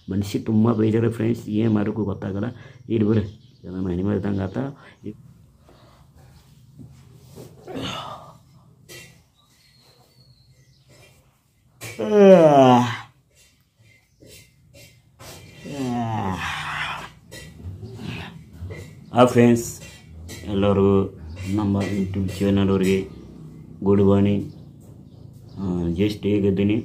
ಮನುಷ್ಯ ತುಂಬ ಬೇಜಾರು ಫ್ರೆಂಡ್ಸ್ ಏನು ಮಾಡೋಕ್ಕೂ ಗೊತ್ತಾಗಲ್ಲ ಇಲ್ಲಿ ಬರ್ರಿ ನಾನು ಅನಿಮಲ್ ಇದ್ದಂಗೆ ಆತ ಆ ಫ್ರೆಂಡ್ಸ್ ಎಲ್ಲರೂ ನಮ್ಮ ಯೂಟ್ಯೂಬ್ ಚಾನಲ್ ಅವ್ರಿಗೆ ಗುಡ್ ಮಾರ್ನಿಂಗ್ ಜಸ್ಟ್ ಹೇಗಿದ್ದೀನಿ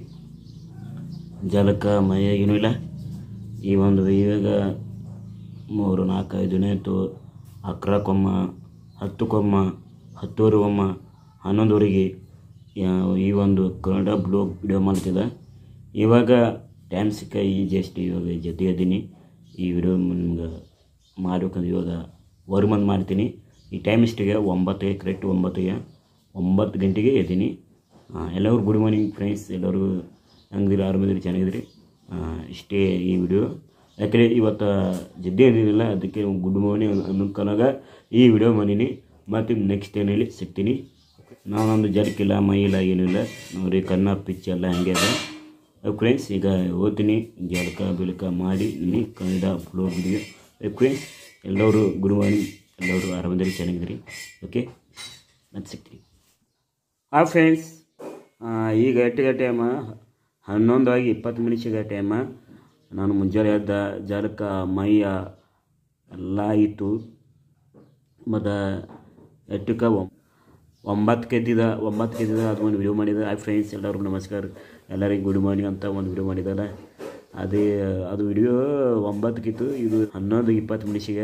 ಜಲಕ ಮಯ ಏನೂ ಇಲ್ಲ ಈ ಒಂದು ಇವಾಗ ಮೂರು ನಾಲ್ಕು ಐದು ದಿನ ಆಯಿತು ಅಕ್ರಕ್ಕೊಮ್ಮ ಹತ್ತಕ್ಕೊಮ್ಮ ಹತ್ತುವರೆಗೊಮ್ಮ ಹನ್ನೊಂದುವರೆಗೆ ಯಾ- ಈ ಒಂದು ಕನ್ನಡ ಬ್ಲಾಗ್ ವಿಡಿಯೋ ಮಾಡ್ತಿದ್ದೆ ಇವಾಗ ಟೈಮ್ ಸಿಕ್ಕ ಈ ಜಸ್ಟ್ ಇವಾಗ ಜೊತೆ ಇದ್ದೀನಿ ಈ ವಿಡಿಯೋ ನಿಮ್ಗೆ ಮಾಡ್ಬೇಕಂದ್ರೆ ಇವಾಗ ವರ್ಮನ್ ಮಾಡ್ತೀನಿ ಈ ಟೈಮ್ ಇಷ್ಟಿಗೆ ಒಂಬತ್ತಿಗೆ ಕರೆಕ್ಟ್ ಒಂಬತ್ತಿಗೆ ಒಂಬತ್ತು ಗಂಟೆಗೆ ಎದ್ದೀನಿ ಎಲ್ಲರೂ ಗುಡ್ ಮಾರ್ನಿಂಗ್ ಫ್ರೆಂಡ್ಸ್ ಎಲ್ಲರೂ ಹಂಗಿದಿರಿ ಆರಾಮಿದ್ದೀರಿ ಚೆನ್ನಾಗಿದ್ದೀರಿ ಆ, ಇಷ್ಟೇ ಈ ವಿಡಿಯೋ ಯಾಕಂದರೆ ಇವತ್ತು ಜದ್ದೆ ಇದ್ದಿರಲಿಲ್ಲ ಅದಕ್ಕೆ ಗುಡ್ ಮಾರ್ನಿಂಗ್ ಅನ್ನೋಕ್ಕನಾಗ ಈ ವಿಡಿಯೋ ಮಾಡೀನಿ ಮತ್ತು ನೆಕ್ಸ್ಟ್ ಏನೇಳಿ ಸಿಗ್ತೀನಿ ನಾನೊಂದು ಜರ್ಕಿಲ್ಲ ಮೈ ಇಲ್ಲ ಏನೂ ಇಲ್ಲ ನೋಡ್ರಿ ಕನ್ನ ಪಿಚ್ ಎಲ್ಲ ಹಂಗೆ ಇದೆ ಫ್ರೆಂಡ್ಸ್ ಈಗ ಓದ್ತೀನಿ ಜಲಕ ಬಿಳಕ ಮಾಡಿ ನಿಮಗೆ ಕನ್ನಡ ಅಪ್ಲೋಡ್ ವಿಡಿಯೋ ಫ್ರೆಂಡ್ಸ್ ಎಲ್ಲರೂ ಗುಡ್ ಮಾರ್ನಿಂಗ್ ಎಲ್ಲರೂ ಆರಾಮದಲ್ಲಿ ಚೆನ್ನಾಗಿದ್ದೀರಿ ಓಕೆ ಮತ್ತೆ ಸಿಗ್ತೀನಿ ಹಾಂ ಫ್ರೆಂಡ್ಸ್ ಈಗ ಎಟ್ಟಿಗೆ ಟೈಮ ಹನ್ನೊಂದು ಆಗಿ ಇಪ್ಪತ್ತು ನಿಮಿಷಗೆ ಟೈಮ ನಾನು ಮುಂಜಾನೆ ಎದ್ದ ಜಲಕ ಮೈಯ ಎಲ್ಲ ಇತ್ತು ಮತ್ತು ಎಟ್ಟಕ್ಕೆ ಒಂಬತ್ತು ಎದ್ದಿದ ಒಂಬತ್ತು ಎದ್ದಿದ ಅದು ಒಂದು ವಿಡಿಯೋ ಮಾಡಿದ ಆ ಫ್ರೆಂಡ್ಸ್ ಎಲ್ಲರಿಗೂ ನಮಸ್ಕಾರ ಎಲ್ಲರಿಗೂ ಗುಡ್ ಮಾರ್ನಿಂಗ್ ಅಂತ ಒಂದು ವಿಡಿಯೋ ಮಾಡಿದಲ್ಲ ಅದೇ ಅದು ವಿಡಿಯೋ ಒಂಬತ್ತಕ್ಕಿತ್ತು ಇದು ಹನ್ನೊಂದು ಇಪ್ಪತ್ತು ನಿಮಿಷಿಗೆ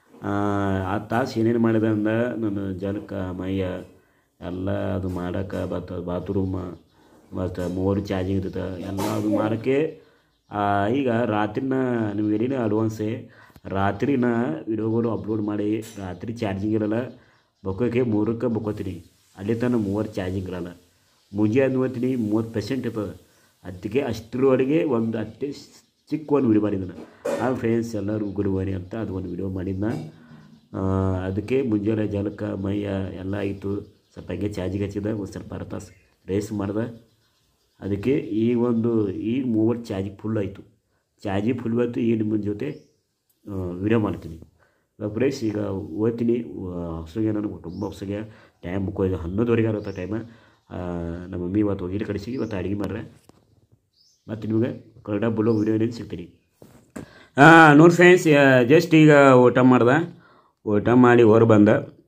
ಆ ತಾಸು ಏನೇನು ಮಾಡಿದೆ ಅಂದ ನಾನು ಜಲಕ ಮೈಯ ಎಲ್ಲ ಅದು ಮಾಡೋಕೆ ಮತ್ತು ಬಾತ್ರೂಮ ಮತ್ತು ಮೂವರು ಚಾರ್ಜಿಂಗ್ ಇರ್ತೈತೆ ಎಲ್ಲ ಅದು ಮಾಡೋಕ್ಕೆ ಆ, ಈಗ ರಾತ್ರಿನ ನಿಮ್ಗೆ ಏನೇನು ಅಡ್ವಾನ್ಸೇ ರಾತ್ರಿನ ವಿಡಿಯೋಗಳು ಅಪ್ಲೋಡ್ ಮಾಡಿ ರಾತ್ರಿ ಚಾರ್ಜಿಂಗ್ ಇರಲ್ಲ ಬಕ್ಕೋಕೆ ಮೂರಕ್ಕೆ ಬಕ್ಕೋತೀನಿ ಅಲ್ಲಿ ತನಕ ಮೂವತ್ತು ಚಾರ್ಜಿಂಗ್ ಇರಲ್ಲ ಮುಂಜಾನೆ ನೋಡ್ತೀನಿ ಮೂವತ್ತು ಪರ್ಸೆಂಟ್ ಇರ್ತದೆ ಅದಕ್ಕೆ ಅಷ್ಟರವರೆಗೆ ಒಂದು ಅಷ್ಟೇ ಚಿಕ್ಕ ಒಂದು ವಿಡಿಯೋ ಮಾಡಿದ್ದಾನೆ ಆ ಫ್ರೆಂಡ್ಸ್ ಎಲ್ಲರೂ ಗುರುವಾರಿ ಅಂತ ಅದು ಒಂದು ವಿಡಿಯೋ ಮಾಡಿದ್ನ ಆ, ಅದಕ್ಕೆ ಮುಂಜಾನೆ ಜಲಕ ಮೈಯ ಎಲ್ಲ ಆಯಿತು ಸ್ವಲ್ಪ ಹಂಗೆ ಚಾರ್ಜಿಗೆ ಹಚ್ಚಿದ ಒಂದು ಸ್ವಲ್ಪ ಅರ್ಧ ತಾಸು ರೇಸ್ ಮಾಡ್ದೆ ಅದಕ್ಕೆ ಈ ಒಂದು ಈ ಮೂವತ್ತು ಚಾರ್ಜಿಂಗ್ ಫುಲ್ ಆಯಿತು ಚಾರ್ಜಿಂಗ್ ಫುಲ್ ಆಯಿತು ಈ ನಿಮ್ಮ ಜೊತೆ ವಿಡಿಯೋ ಮಾಡ್ತೀನಿ ಫ್ರೆಂಡ್ಸ್ ಈಗ ಓದ್ತೀನಿ ಹೊಸಗೆ ನನಗೆ ತುಂಬ ಹೊಸಗೆ ಟೈಮ್ ಬುಕ್ ಹೋಗಿದೆ ಹನ್ನೊಂದುವರೆಗೆ ಆಗುತ್ತೆ ಟೈಮ ನಮ್ಮ ಮಮ್ಮಿ ಇವತ್ತು ಹೋಗಿಲ್ಲ ಕಳಿಸಿ ಇವತ್ತು ಅಡುಗೆ ಮಾಡ್ರೆ ಮತ್ತು ನಿಮಗೆ ಕನ್ನಡ ಬುಲೋ ವಿಡಿಯೋನಲ್ಲಿ ಸಿಗ್ತೀನಿ ಹಾಂ ನೋಡಿ ಫ್ರೆಂಡ್ಸ್ ಜಸ್ಟ್ ಈಗ ಊಟ ಮಾಡ್ದೆ ಊಟ ಮಾಡಿ ಹೊರ ಬಂದ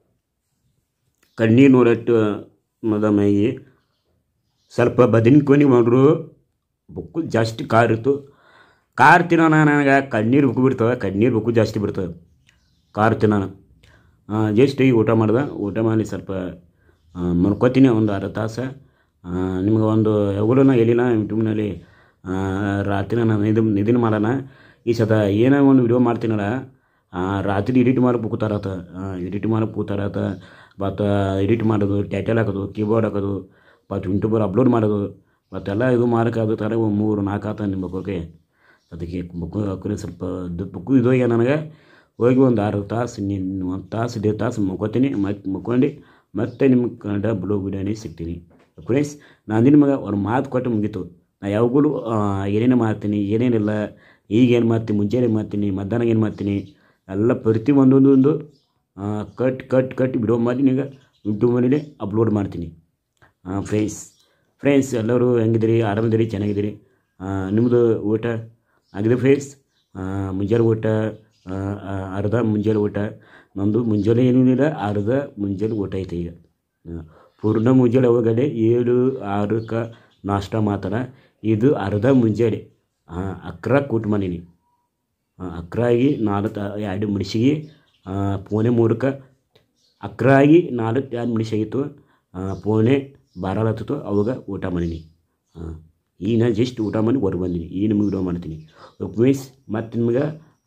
ಕಣ್ಣೀರು ನೂರಟ್ಟು ಮದ ಮೈಗೆ ಸ್ವಲ್ಪ ಬದನಿಕೊನಿ ಮಾಡ್ರು ಬುಕ್ಕು ಜಾಸ್ತಿ ಖಾರ ಇತ್ತು ಖಾರ ತಿನ್ನೋಣ ನನಗೆ ಕಣ್ಣೀರು ಬುಕ್ಕು ಬಿಡ್ತವೆ ಕಣ್ಣೀರು ಬುಕ್ಕು ಜಾಸ್ತಿ ಬಿಡ್ತವೆ ಖಾರ ತಿನ್ನೋಣ ಜಸ್ಟ್ ಈಗ ಊಟ ಮಾಡ್ದೆ ಊಟ ಮಾಡಿ ಸ್ವಲ್ಪ ಆ, ಮಲ್ಕೋತೀನಿ ಒಂದು ಅರ್ಧ ತಾಸು ನಿಮ್ಗೆ ಒಂದು ಯಾವಾಗಲೂ ನಾ ಹೇಳಿಲ್ಲ ಯೂಟ್ಯೂಬ್ನಲ್ಲಿ ರಾತ್ರಿ ನಾನು ನಿಧಿ ನಿಧಿನ ಮಾಡೋಣ ಈ ಸತ ಏನೋ ಒಂದು ವಿಡಿಯೋ ಮಾಡ್ತೀನಲ್ಲ ಆ, ರಾತ್ರಿ ಎಡಿಟ್ ಮಾಡಕ್ಕೆ ಕೂತಾರತ್ತ ಎಡಿಟ್ ಮಾಡಕ್ಕೆ ಕೂತಾರತ್ತ ಮತ್ತು ಎಡಿಟ್ ಮಾಡೋದು ಟೈಟಲ್ ಹಾಕೋದು ಕೀಬೋರ್ಡ್ ಹಾಕೋದು ಮತ್ತು ಯೂಟ್ಯೂಬರ್ ಅಪ್ಲೋಡ್ ಮಾಡೋದು ಮತ್ತೆಲ್ಲ ಇದು ಮಾಡೋಕೆ ಅದು ಥರ ಒಂದು ಮೂರು ನಾಲ್ಕು ಆತ ನಿಮ್ಮ ಬುಕ್ಕೋಕೆ ಅದಕ್ಕೆ ಬುಕ್ಕು ಹಾಕೋರಿ ಸ್ವಲ್ಪ ದು ಬುಕ್ಕು ಇದು ಹೋಗ್ಯ ನನಗೆ ಹೋಗಿ ಒಂದು ಆರು ತಾಸು ನಿನ್ನ ಒಂದು ತಾಸು ದೇಡ್ ತಾಸು ಮುಕ್ಕೋತೀನಿ ಮತ್ತೆ ಮುಕ್ಕೊಂಡು ಮತ್ತೆ ನಿಮ್ಗೆ ಕನ್ನಡ ಬ್ಲಾಗ್ ವಿಡಿಯೋನೇ ಸಿಗ್ತೀನಿ ಫ್ರೆಂಡ್ಸ್ ನಾನು ನಿಮಗೆ ಒಂದು ಮಾತು ಕೊಟ್ಟು ಮುಗೀತು ನಾ ಯಾವಾಗಲೂ ಆ, ಏನೇನು ಮಾಡ್ತೀನಿ ಏನೇನಿಲ್ಲ ಈಗೇನು ಮಾಡ್ತೀನಿ ಮುಂಚೆನೇ ಮಾಡ್ತೀನಿ ಮಧ್ಯಾಹ್ನ ಏನು ಮಾಡ್ತೀನಿ ಎಲ್ಲ ಪ್ರತಿ ಒಂದೊಂದು ಒಂದು ಆ, ಕಟ್ ಕಟ್ ಕಟ್ ವಿಡಿಯೋ ಮಾಡಿ ನಿಮಗೆ ಯೂಟ್ಯೂಬಲ್ಲಿ ಅಪ್ಲೋಡ್ ಮಾಡ್ತೀನಿ ಫ್ರೆಂಡ್ಸ್ ಫ್ರೆಂಡ್ಸ್ ಎಲ್ಲರೂ ಹೆಂಗಿದ್ದೀರಿ ಆರಾಮಿದ್ದೀರಿ ಚೆನ್ನಾಗಿದ್ದೀರಿ ಆ, ನಿಮ್ಮದು ಊಟ ಆಗಿದೆ ಫ್ರೆಂಡ್ಸ್ ಮುಂಜಾನೆ ಊಟ ಆ, ಆ, ಅರ್ಧ ಮುಂಜಾನೆ ಊಟ ನಮ್ಮದು ಮುಂಜಾನೆ ಏನೂ ಇಲ್ಲ ಅರ್ಧ ಮುಂಜಾನೆ ಊಟ ಐತೆ ಈಗ ಆ, ಪೂರ್ಣ ಮುಂಜಾನೆ ಹೋಗಡೆ ಏಳು ಆರಕ್ಕೆ ನಾಷ್ಟ ಮಾತ್ರ ಇದು ಅರ್ಧ ಮುಂಜಾನೆ ಅಕ್ರ ಕೂಟ್ ಮಾಡೀನಿ ಅಕ್ರಾಗಿ ನಾಲ್ಕು ಎರಡು ಮಿಡಿಸಿಗೆ ಪೋನೆ ಮೂರಕ್ಕೆ ಅಕ್ರಾಗಿ ನಾಲ್ಕು ಎರಡು ಮಿಡಿಸಾಗಿತ್ತು ಪೋನೆ ಬಾರಾಳತ್ತಿತ್ತು ಅವಾಗ ಊಟ ಮಾಡೀನಿ ಈಗ ನಾನು ಜಸ್ಟ್ ಊಟ ಮಾಡಿ ಹೊರ ಬಂದೀನಿ ಈಗ ನಿಮಗೆ ವಿಡಿಯೋ ಮಾಡ್ತೀನಿ ಮೀನ್ಸ್ ಮತ್ತು ನಿಮ್ಗೆ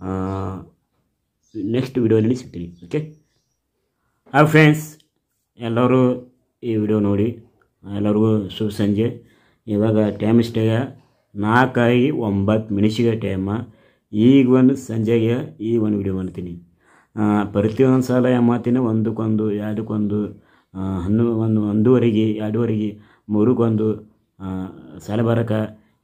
ನೆಕ್ಸ್ಟ್ ವಿಡಿಯೋನಲ್ಲಿ ಸಿಗ್ತೀನಿ ಓಕೆ ಹಾಯ್ ಫ್ರೆಂಡ್ಸ್ ಎಲ್ಲರೂ ಈ ವಿಡಿಯೋ ನೋಡಿ ಎಲ್ಲರಿಗೂ ಶುಭ ಸಂಜೆ ಇವಾಗ ಟೈಮ್ ಇಷ್ಟಾಗ ನಾಲ್ಕಾಗಿ ಒಂಬತ್ತು ಮಿನಿಷಿಗೆ ಟೈಮ ಈಗ ಒಂದು ಸಂಜೆಗೆ ಈಗ ಒಂದು ವಿಡಿಯೋ ಮಾಡ್ತೀನಿ ಆ, ಪ್ರತಿಯೊಂದು ಸಲ ಏನು ಮಾಡ್ತೀನಿ ಒಂದಕ್ಕೊಂದು ಎರಡಕ್ಕೊಂದು ಆ, ಹನ್ನು ಒಂದು ಒಂದೂವರೆಗೆ ಎರಡೂವರೆಗೆ ಮೂರಕ್ಕೊಂದು ಆ, ಸಾಲ ಬರೋಕೆ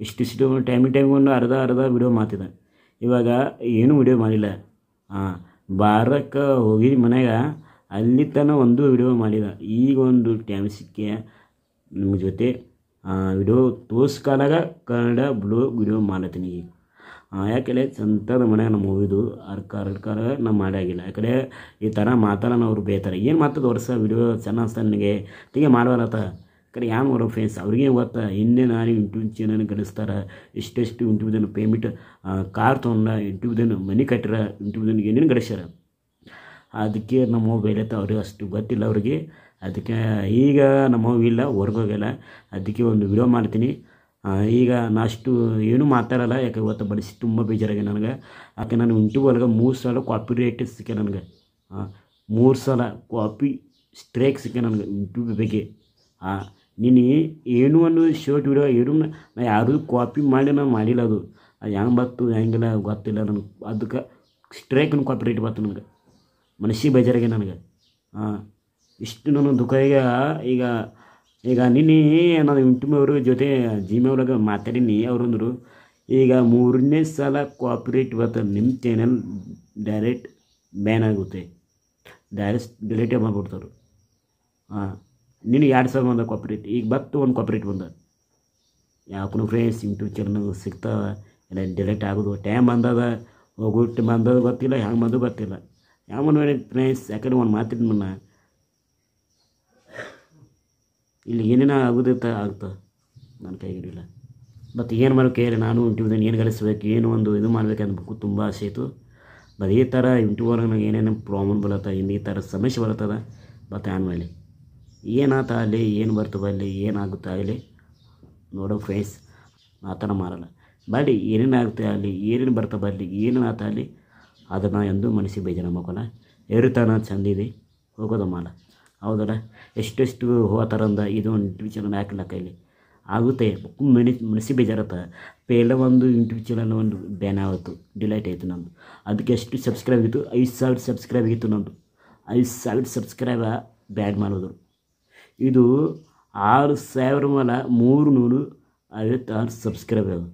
ಇಷ್ಟಿಷ್ಟು ಟೈಮಿಗೆ ಟೈಮಿಗೆ ಒಂದು ಅರ್ಧ ಅರ್ಧ ವಿಡಿಯೋ ಮಾಡ್ತಿದ್ದೆ ಇವಾಗ ಏನೂ ವಿಡಿಯೋ ಮಾಡಿಲ್ಲ ಹಾಂ ಬಾರಕ್ಕೆ ಹೋಗಿ ಮನೆಗೆ ಅಲ್ಲಿ ತನಕ ಒಂದು ವಿಡಿಯೋ ಮಾಡಿದ ಈಗ ಒಂದು ಟೈಮ್ ಸಿಕ್ಕಿ ನಿಮ್ಮ ಜೊತೆ ವಿಡಿಯೋ ತೋರ್ಸ್ಕಾಲಾಗ ಕನ್ನಡ ಬ್ಲೋಗ್ ವಿಡಿಯೋ ಮಾಡತ್ತೀನಿ ಈಗ ಯಾಕೆಂದರೆ ಸ್ವಂತದ ಮನೆಗೆ ನಮ್ಮ ಹೋಗಿದ್ದು ಅರ್ಕ ಅರ್ಕಾರ ನಾವು ಮಾಡಾಗಿಲ್ಲ ಯಾಕಂದರೆ ಈ ಥರ ಮಾತಾಡೋಣ ಅವ್ರು ಬೇತಾರೆ ಏನು ಮಾತದ ವರ್ಷ ವಿಡಿಯೋ ಚೆನ್ನಾಗಿ ಅನ್ಸ್ತಾ ನನಗೆ ಹೀಗೆ ಮಾಡಬಾರತ್ತ ಕಡೆ ಏನು ಮಾಡೋ ಫ್ರೆಂಡ್ಸ್ ಅವ್ರಿಗೆ ಗೊತ್ತಾ ಹಿಂದೆ ನಾನು ಯೂಟ್ಯೂಬ್ ಚಾನಲ್ ಗಳಿಸ್ತಾರೆ ಇಷ್ಟೆಷ್ಟು ಯೂಟ್ಯೂಬ್ದನ್ನು ಪೇಮೆಂಟ್ ಕಾರ್ ತೊಗೊಂಡ ಯೂಟ್ಯೂಬ್ದನ್ನು ಮನೆ ಕಟ್ಟಿರ ಯೂಟ್ಯೂಬ್ದನ್ನು ಏನೇನು ಗಳಿಸ್ಯಾರ ಅದಕ್ಕೆ ನಮ್ಮ ಬೇರೆ ಅವ್ರಿಗೆ ಅಷ್ಟು ಗೊತ್ತಿಲ್ಲ ಅವ್ರಿಗೆ ಅದಕ್ಕೆ ಈಗ ನಮ್ಮ ಇಲ್ಲ ಹೊರ್ಗೋಗಿಲ್ಲ ಅದಕ್ಕೆ ಒಂದು ವಿಡಿಯೋ ಮಾಡ್ತೀನಿ ಈಗ ನಾ ಅಷ್ಟು ಏನೂ ಮಾತಾಡಲ್ಲ ಯಾಕೆ ಇವತ್ತು ಬಡಿಸಿ ತುಂಬ ಬೇಜಾರಾಗಿ ನನಗೆ ಯಾಕೆ ನಾನು ಯೂಟ್ಯೂಬ್ ಒಳಗೆ ಮೂರು ಸಲ ಕಾಪಿ ರೇಟ್ ಸಿಕ್ಕೆ ನನಗೆ ಮೂರು ಸಲ ಕಾಪಿ ಸ್ಟ್ರೈಕ್ ಸಿಕ್ಕೆ ನನಗೆ ಯೂಟ್ಯೂಬ್ ಬಗ್ಗೆ ಹಾಂ ನೀನು ಏನು ಒಂದು ಶೋರ್ಟ್ ವಿಡಿಯೋ ಏನು ನಾ ಯಾರು ಕಾಪಿ ಮಾಡಿ ನಾನು ಮಾಡಿಲ್ಲ ಅದು ಅದು ಹೆಂಗೆ ಬತ್ತು ಹೆಂಗಿಲ್ಲ ಗೊತ್ತಿಲ್ಲ ನನಗೆ ಅದಕ್ಕೆ ಸ್ಟ್ರೈಕ್ನು ಕಾಪಿ ರೇಟ್ ಬತ್ತು ನನಗೆ ಮನಸ್ಸಿಗೆ ಬೇಜಾರಾಗಿ ನನಗೆ ಹಾಂ ಇಷ್ಟು ನನ್ನ ದುಃಖ ಈಗ ಈಗ ಈಗ ನಿನ್ನೆ ನಾನು ಯೂಟ್ಯೂಬ್ ಅವ್ರ ಜೊತೆ ಜಿಮೆ ಒಳಗೆ ಮಾತಾಡೀನಿ ಅವ್ರು ಅಂದರು ಈಗ ಮೂರನೇ ಸಲ ಕಾಪಿರೇಟ್ ಬರ್ತದೆ ನಿಮ್ಮ ಚಾನಲ್ ಡೈರೆಕ್ಟ್ ಬ್ಯಾನ್ ಆಗುತ್ತೆ ಡೈರೆಕ್ಟ್ ಡಿಲೀಟೇ ಮಾಡಿಬಿಡ್ತಾರೆ ಹಾಂ ನಿನಗೆ ಎರಡು ಸಾವಿರ ಬಂದ ಕಾಪಿರೇಟ್ ಈಗ ಬತ್ತು ಒಂದು ಕಾಪಿರೇಟ್ ಬಂದ ಯಾಕೂ ಫ್ರೆಂಡ್ಸ್ ಯೂಟ್ಯೂಬ್ ಚಾನಲ್ ಸಿಗ್ತಾವ ಎಲ್ಲ ಡಿಲೀಟ್ ಆಗೋದು ಟೈಮ್ ಬಂದದ ಹೋಗೋಟ್ಟು ಬಂದದ ಗೊತ್ತಿಲ್ಲ ಹೆಂಗೆ ಬಂದು ಗೊತ್ತಿಲ್ಲ ಯಾವ ನೋಡಿ ಫ್ರೆಂಡ್ಸ್ ಯಾಕಂದ್ರೆ ಒಂದು ಮಾತಿನ ಮುನ್ನ ಇಲ್ಲಿ ಏನೇನೋ ಆಗೋದಿತ್ತ ಆಗ್ತದೆ ನನ್ನ ಕೈಗಿರಲಿಲ್ಲ ಮತ್ತು ಏನು ಮಾಡೋಕೆ ಹೇಳಿ ನಾನು ಯೂಟ್ಯೂಬ್ದಲ್ಲಿ ಏನು ಗಳಿಸ್ಬೇಕು ಏನು ಒಂದು ಇದು ಮಾಡ್ಬೇಕು ಅನ್ಬೇಕು ತುಂಬ ಆಸೆ ಇತ್ತು ಬಟ್ ಈ ಥರ ಯೂಟ್ಯೂಬ್ ಒಳಗೆ ನನಗೆ ಏನೇನು ಪ್ರಾಬ್ಲಮ್ ಬರತ್ತ ಇನ್ನು ಈ ಥರ ಸಮಸ್ಯೆ ಬರ್ತದ ಮತ್ತು ಆಮೇಲೆ ಏನಾತ ಅಲ್ಲಿ ಏನು ಬರ್ತದೆ ಅಲ್ಲಿ ಏನಾಗುತ್ತೆ ಆಗಲಿ ನೋಡೋ ಫ್ರೆಂಡ್ಸ್ ಆ ಥರ ಮಾಡಲ್ಲ ಬಡಿ ಏನೇನು ಆಗುತ್ತೆ ಅಲ್ಲಿ ಏನೇನು ಬರ್ತದೆ ಅಲ್ಲಿ ಏನು ಆತ ಅಲ್ಲಿ ಅದನ್ನು ಎಂದು ಮನಸ್ಸಿಗೆ ಬೇಜಾರು ಮಾಡ್ಕೊಲ್ಲ ಏರುತ್ತಾನ ಚಂದಿದೆ ಹೋಗೋದು ಮಾಲ ಹೌದಲ್ಲ ಎಷ್ಟೆಷ್ಟು ಹೋತಾರಂದ ಇದು ಒಂದು ಯೂಟ್ಯೂಬ್ ಚಾನಲ್ ಹಾಕಿಲ್ಲ ಕೈಲಿ ಆಗುತ್ತೆ ಮನಿ ಮನಸ್ಸಿಗೆ ಬೇಜಾರತ್ತ ಪೇಲ ಒಂದು ಯೂಟ್ಯೂಬ್ ಚಾನಲ್ ಒಂದು ಬ್ಯಾನ್ ಆವತ್ತು ಡಿಲೈಟ್ ಆಯಿತು ನಂದು ಅದಕ್ಕೆ ಎಷ್ಟು ಸಬ್ಸ್ಕ್ರೈಬ್ ಇತ್ತು ಐದು ಸಾವಿರ ಸಬ್ಸ್ಕ್ರೈಬ್ ಆಗಿತ್ತು ನಂದು ಐದು ಸಾವಿರ ಸಬ್ಸ್ಕ್ರೈಬ ಬ್ಯಾನ್ ಮಾಡೋದು ಇದು ಆರು ಸಾವಿರ ಮೇಲೆ ಮೂರು ನೂರು ಐವತ್ತಾರು ಸಬ್ಸ್ಕ್ರೈಬ್ ಅದು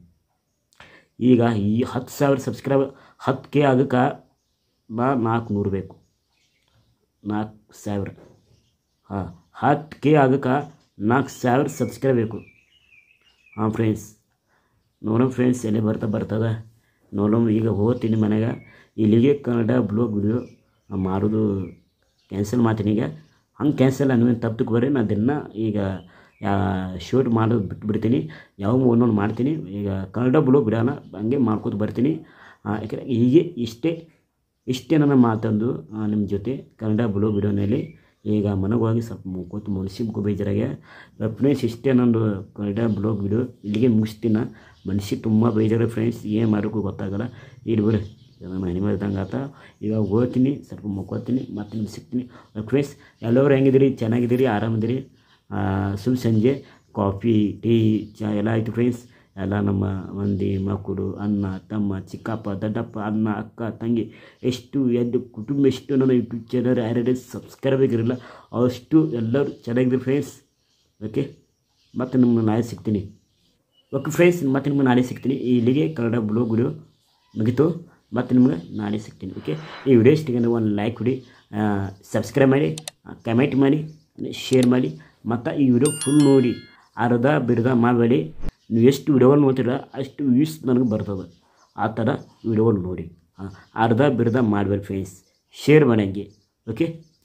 ಈಗ ಈ ಹತ್ತು ಸಾವಿರ ಸಬ್ಸ್ಕ್ರೈಬ್ ಹತ್ತು ಕೆ ಅದಕ್ಕೆ ನಾ ನಾಲ್ಕು ನೂರು ಬೇಕು ನಾಲ್ಕು ಸಾವಿರ ಹಾಂ ಹತ್ತು ಕೆ ಅದಕ್ಕೆ ನಾಲ್ಕು ಸಾವಿರ ಸಬ್ಸ್ಕ್ರೈಬ್ ಬೇಕು ಹಾಂ ಫ್ರೆಂಡ್ಸ್ ನೋಡೋಣ ಫ್ರೆಂಡ್ಸ್ ಎಲ್ಲಿ ಬರ್ತಾ ಬರ್ತದ ನೋಡೋಣ ಈಗ ಹೋಗ್ತೀನಿ ಮನೆಗೆ ಇಲ್ಲಿಗೆ ಕನ್ನಡ ಬ್ಲಾಗ್ ವಿಡಿಯೋ ಮಾಡೋದು ಕ್ಯಾನ್ಸಲ್ ಮಾಡ್ತೀನಿ ಈಗ ಹಂಗೆ ಕ್ಯಾನ್ಸಲ್ ಅನ್ನೋದು ತಪ್ಪಕ್ಕೆ ಬರ್ರಿ ನಾನು ದಿನ ಈಗ ಶೂಟ್ ಮಾಡೋದು ಬಿಟ್ಬಿಡ್ತೀನಿ ಯಾವಾಗ ಒಂದೊಂದು ಮಾಡ್ತೀನಿ ಈಗ ಕನ್ನಡ ಬ್ಲಾಗ್ ಬಿಡೋಣ ಹಂಗೆ ಮಾಡ್ಕೊತ ಬರ್ತೀನಿ ಯಾಕಂದರೆ ಹೀಗೆ ಇಷ್ಟೇ ಇಷ್ಟೇ ನನ್ನ ಮಾತಂದು ನಿಮ್ಮ ಜೊತೆ ಕನ್ನಡ ಬ್ಲಾಗ್ ವಿಡಿಯೋನಲ್ಲಿ ಈಗ ಮನೆಗೆ ಹೋಗಿ ಸ್ವಲ್ಪ ಮುಕ್ಕೋತು ಮನಸ್ಸಿಗೆ ಬೇಜಾರಾಗೆ ಫ್ರೆಂಡ್ಸ್ ಇಷ್ಟೇ ನಂದು ಕನ್ನಡ ಬ್ಲಾಗ್ ವಿಡಿಯೋ ಇಲ್ಲಿಗೆ ಮುಗಿಸ್ತೀನಿ ಮನಸ್ಸಿಗೆ ತುಂಬ ಬೇಜಾರು ಫ್ರೆಂಡ್ಸ್ ಏನು ಮಾಡೋಕ್ಕೂ ಗೊತ್ತಾಗಲ್ಲ ಇಲ್ಲಿ ಬರ್ರಿ ನನ್ನ ಮನೆ ಇದ್ದಂಗೆ ಆತ ಇವಾಗ ಹೋಗ್ತೀನಿ ಸ್ವಲ್ಪ ಮುಕ್ಕೋತೀನಿ ಮತ್ತೆ ನಿಮ್ಗೆ ಸಿಗ್ತೀನಿ ಫ್ರೆಂಡ್ಸ್ ಎಲ್ಲರೂ ಹೆಂಗಿದ್ದೀರಿ ಚೆನ್ನಾಗಿದ್ದೀರಿ ಆರಾಮಿದ್ದೀರಿ ಸುಮ್ ಸಂಜೆ ಕಾಫಿ ಟೀ ಚಾ ಎಲ್ಲ ಆಯಿತು ಫ್ರೆಂಡ್ಸ್ ಎಲ್ಲ ನಮ್ಮ ಮಂದಿ ಮಕ್ಕಳು ಅಣ್ಣ ತಮ್ಮ ಚಿಕ್ಕಪ್ಪ ದೊಡ್ಡಪ್ಪ ಅಣ್ಣ ಅಕ್ಕ ತಂಗಿ ಎಷ್ಟು ಎದ್ದು ಕುಟುಂಬ ಎಷ್ಟು ನನ್ನ ಯೂಟ್ಯೂಬ್ ಚಾನಲ್ ಯಾರ್ಯಾರು ಸಬ್ಸ್ಕ್ರೈಬ್ ಆಗಿರಲ್ಲ ಅಷ್ಟು ಎಲ್ಲರೂ ಚೆನ್ನಾಗಿದ್ರು ಫ್ರೆಂಡ್ಸ್ ಓಕೆ ಮತ್ತೆ ನಿಮ್ಮನ್ನು ನಾಳೆ ಸಿಗ್ತೀನಿ ಓಕೆ ಫ್ರೆಂಡ್ಸ್ ಮತ್ತೆ ನಿಮ್ಗೆ ನಾಳೆ ಸಿಗ್ತೀನಿ ಇಲ್ಲಿಗೆ ಕನ್ನಡ ಬ್ಲಾಗ್ ವಿಡಿಯೋ ಮುಗಿತು ಮತ್ತೆ ನಿಮ್ಗೆ ನಾಳೆ ಸಿಗ್ತೀನಿ ಓಕೆ ಈ ವಿಡಿಯೋ ಇಷ್ಟಿಗೆ ಒಂದು ಲೈಕ್ ಕೊಡಿ ಸಬ್ಸ್ಕ್ರೈಬ್ ಮಾಡಿ ಕಮೆಂಟ್ ಮಾಡಿ ಶೇರ್ ಮಾಡಿ ಮತ್ತು ಈ ವಿಡಿಯೋ ಫುಲ್ ನೋಡಿ ಅರ್ಧ ಬಿರ್ಧ ಮಾಡಬೇಡಿ ನೀವು ಎಷ್ಟು ವಿಡಿಯೋಗಳು ನೋಡ್ತೀರ ಅಷ್ಟು ವ್ಯೂಸ್ ನನಗೆ ಬರ್ತದೆ ಆ ಥರ ವಿಡಿಯೋಗಳು ನೋಡಿ ಅರ್ಧ ಬಿರ್ಧ ಮಾಡಬೇಡಿ ಫ್ರೆಂಡ್ಸ್ ಶೇರ್ ಮಾಡಿ ಹಂಗೆ ಓಕೆ